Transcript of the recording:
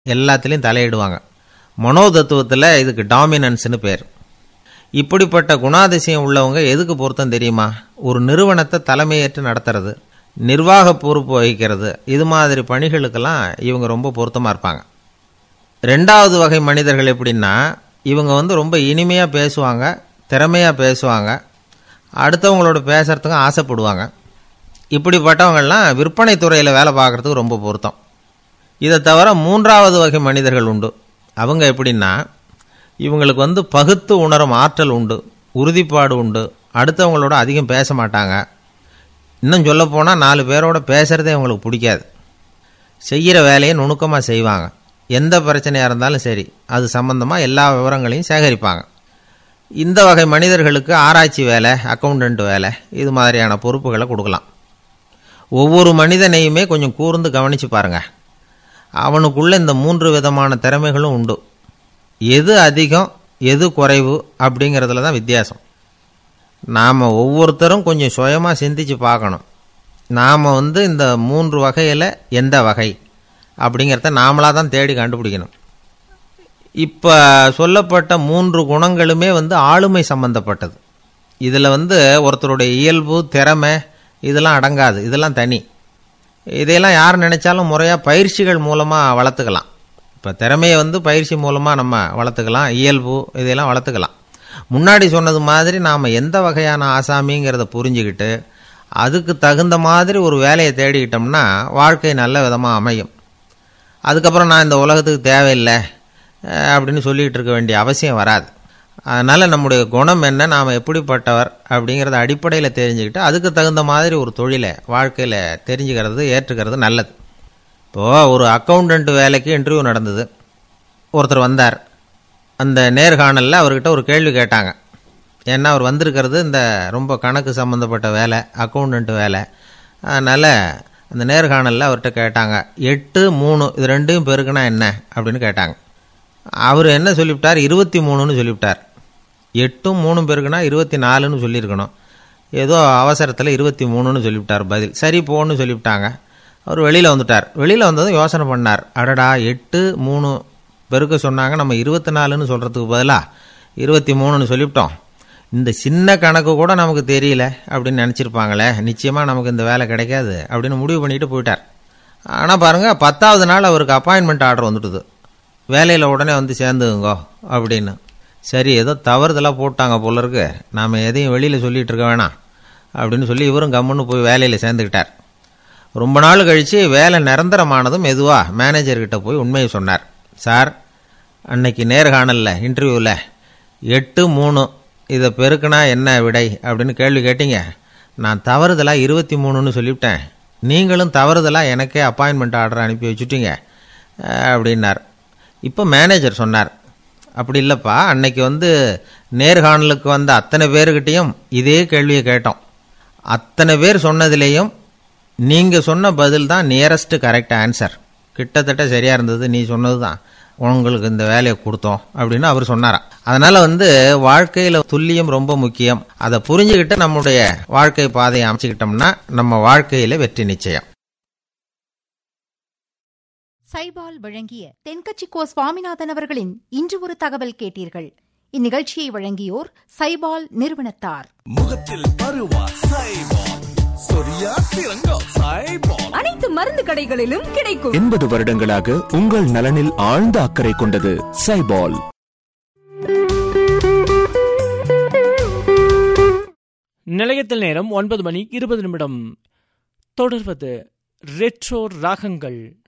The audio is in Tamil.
எல்லாத்துலேயும் தலையிடுவாங்க மனோதத்துவத்தில் இதுக்கு டாமினன்ஸ்னு பேர் இப்படிப்பட்ட குணாதிசயம் உள்ளவங்க எதுக்கு பொருத்தம் தெரியுமா ஒரு நிறுவனத்தை தலைமையேற்று நடத்துறது நிர்வாக பொறுப்பு வகிக்கிறது இது மாதிரி பணிகளுக்கெல்லாம் இவங்க ரொம்ப பொருத்தமாக இருப்பாங்க ரெண்டாவது வகை மனிதர்கள் எப்படின்னா இவங்க வந்து ரொம்ப இனிமையாக பேசுவாங்க திறமையாக பேசுவாங்க அடுத்தவங்களோட பேசுறதுக்கும் ஆசைப்படுவாங்க இப்படிப்பட்டவங்கள்லாம் விற்பனை துறையில் வேலை பார்க்குறதுக்கு ரொம்ப பொருத்தம் இதை தவிர மூன்றாவது வகை மனிதர்கள் உண்டு அவங்க எப்படின்னா இவங்களுக்கு வந்து பகுத்து உணரும் ஆற்றல் உண்டு உறுதிப்பாடு உண்டு அடுத்தவங்களோட அதிகம் பேச மாட்டாங்க இன்னும் சொல்லப்போனால் நாலு பேரோட பேசுகிறதே அவங்களுக்கு பிடிக்காது செய்கிற வேலையை நுணுக்கமாக செய்வாங்க எந்த பிரச்சனையாக இருந்தாலும் சரி அது சம்பந்தமாக எல்லா விவரங்களையும் சேகரிப்பாங்க இந்த வகை மனிதர்களுக்கு ஆராய்ச்சி வேலை அக்கௌண்டன்ட் வேலை இது மாதிரியான பொறுப்புகளை கொடுக்கலாம் ஒவ்வொரு மனிதனையுமே கொஞ்சம் கூர்ந்து கவனித்து பாருங்கள் அவனுக்குள்ள இந்த மூன்று விதமான திறமைகளும் உண்டு எது அதிகம் எது குறைவு அப்படிங்கிறதுல தான் வித்தியாசம் நாம் ஒவ்வொருத்தரும் கொஞ்சம் சுயமாக சிந்திச்சு பார்க்கணும் நாம் வந்து இந்த மூன்று வகையில் எந்த வகை அப்படிங்கிறத நாமளாக தான் தேடி கண்டுபிடிக்கணும் இப்போ சொல்லப்பட்ட மூன்று குணங்களுமே வந்து ஆளுமை சம்பந்தப்பட்டது இதில் வந்து ஒருத்தருடைய இயல்பு திறமை இதெல்லாம் அடங்காது இதெல்லாம் தனி இதையெல்லாம் யார் நினைச்சாலும் முறையாக பயிற்சிகள் மூலமாக வளர்த்துக்கலாம் இப்போ திறமையை வந்து பயிற்சி மூலமாக நம்ம வளர்த்துக்கலாம் இயல்பு இதையெல்லாம் வளர்த்துக்கலாம் முன்னாடி சொன்னது மாதிரி நாம் எந்த வகையான ஆசாமிங்கிறத புரிஞ்சுக்கிட்டு அதுக்கு தகுந்த மாதிரி ஒரு வேலையை தேடிக்கிட்டோம்னா வாழ்க்கை நல்ல விதமாக அமையும் அதுக்கப்புறம் நான் இந்த உலகத்துக்கு தேவையில்லை அப்படின்னு சொல்லிகிட்டு இருக்க வேண்டிய அவசியம் வராது அதனால் நம்முடைய குணம் என்ன நாம் எப்படிப்பட்டவர் அப்படிங்கிறத அடிப்படையில் தெரிஞ்சுக்கிட்டு அதுக்கு தகுந்த மாதிரி ஒரு தொழிலை வாழ்க்கையில் தெரிஞ்சுக்கிறது ஏற்றுக்கிறது நல்லது இப்போது ஒரு அக்கௌண்டன்ட் வேலைக்கு இன்டர்வியூ நடந்தது ஒருத்தர் வந்தார் அந்த நேர்காணலில் அவர்கிட்ட ஒரு கேள்வி கேட்டாங்க ஏன்னா அவர் வந்திருக்கிறது இந்த ரொம்ப கணக்கு சம்மந்தப்பட்ட வேலை அக்கௌண்டன்ட் வேலை அதனால் அந்த நேர்காணலில் அவர்கிட்ட கேட்டாங்க எட்டு மூணு இது ரெண்டையும் பெருக்குனா என்ன அப்படின்னு கேட்டாங்க அவர் என்ன சொல்லிவிட்டார் இருபத்தி மூணுன்னு சொல்லிவிட்டார் எட்டும் மூணும் பெருக்குனா இருபத்தி நாலுன்னு சொல்லியிருக்கணும் ஏதோ அவசரத்தில் இருபத்தி மூணுன்னு சொல்லிவிட்டார் பதில் சரி போன்னு சொல்லிவிட்டாங்க அவர் வெளியில் வந்துட்டார் வெளியில் வந்ததும் யோசனை பண்ணார் அடடா எட்டு மூணு பெருக்க சொன்னாங்க நம்ம இருபத்தி நாலுன்னு சொல்கிறதுக்கு பதிலாக இருபத்தி மூணுன்னு சொல்லிவிட்டோம் இந்த சின்ன கணக்கு கூட நமக்கு தெரியல அப்படின்னு நினச்சிருப்பாங்களே நிச்சயமாக நமக்கு இந்த வேலை கிடைக்காது அப்படின்னு முடிவு பண்ணிட்டு போயிட்டார் ஆனால் பாருங்கள் பத்தாவது நாள் அவருக்கு அப்பாயின்மெண்ட் ஆர்டர் வந்துட்டுது வேலையில் உடனே வந்து சேர்ந்துங்கோ அப்படின்னு சரி ஏதோ தவறுதலாக போட்டாங்க போல இருக்கு நாம் எதையும் வெளியில் சொல்லிகிட்டு இருக்க வேணாம் அப்படின்னு சொல்லி இவரும் கம்முன்னு போய் வேலையில் சேர்ந்துக்கிட்டார் ரொம்ப நாள் கழித்து வேலை நிரந்தரமானதும் மெதுவாக மேனேஜர்கிட்ட போய் உண்மையை சொன்னார் சார் அன்னைக்கு நேர்காணலில் இன்டர்வியூவில் எட்டு மூணு இதை பெருக்குனா என்ன விடை அப்படின்னு கேள்வி கேட்டீங்க நான் தவறுதலாக இருபத்தி மூணுன்னு சொல்லிவிட்டேன் நீங்களும் தவறுதலாக எனக்கே அப்பாயின்மெண்ட் ஆர்டர் அனுப்பி வச்சுட்டீங்க அப்படின்னார் இப்போ மேனேஜர் சொன்னார் அப்படி இல்லைப்பா அன்னைக்கு வந்து நேர்காணலுக்கு வந்த அத்தனை பேர்கிட்டையும் இதே கேள்வியை கேட்டோம் அத்தனை பேர் சொன்னதுலேயும் நீங்கள் சொன்ன பதில் தான் நியரஸ்ட் கரெக்ட் ஆன்சர் கிட்டத்தட்ட சரியாக இருந்தது நீ சொன்னது தான் உங்களுக்கு இந்த வேலையை கொடுத்தோம் அப்படின்னு அவர் சொன்னாராம் அதனால் வந்து வாழ்க்கையில் துல்லியம் ரொம்ப முக்கியம் அதை புரிஞ்சுக்கிட்டு நம்முடைய வாழ்க்கை பாதையை அமைச்சுக்கிட்டோம்னா நம்ம வாழ்க்கையில் வெற்றி நிச்சயம் சைபால் வழங்கிய தென்கட்சி கோ சுவாமிநாதன் அவர்களின் இன்று ஒரு தகவல் கேட்டீர்கள் இந்நிகழ்ச்சியை வழங்கியோர் சைபால் நிறுவனத்தார் முகத்தில் பருவா சைபால் சொரியா சிறங்கோ சைபால் அனைத்து மருந்து கடைகளிலும் கிடைக்கும் எண்பது வருடங்களாக உங்கள் நலனில் ஆழ்ந்த அக்கறை கொண்டது சைபால் நிலையத்தில் நேரம் ஒன்பது மணி இருபது நிமிடம் தொடர்வது ரெட்ரோ ராகங்கள்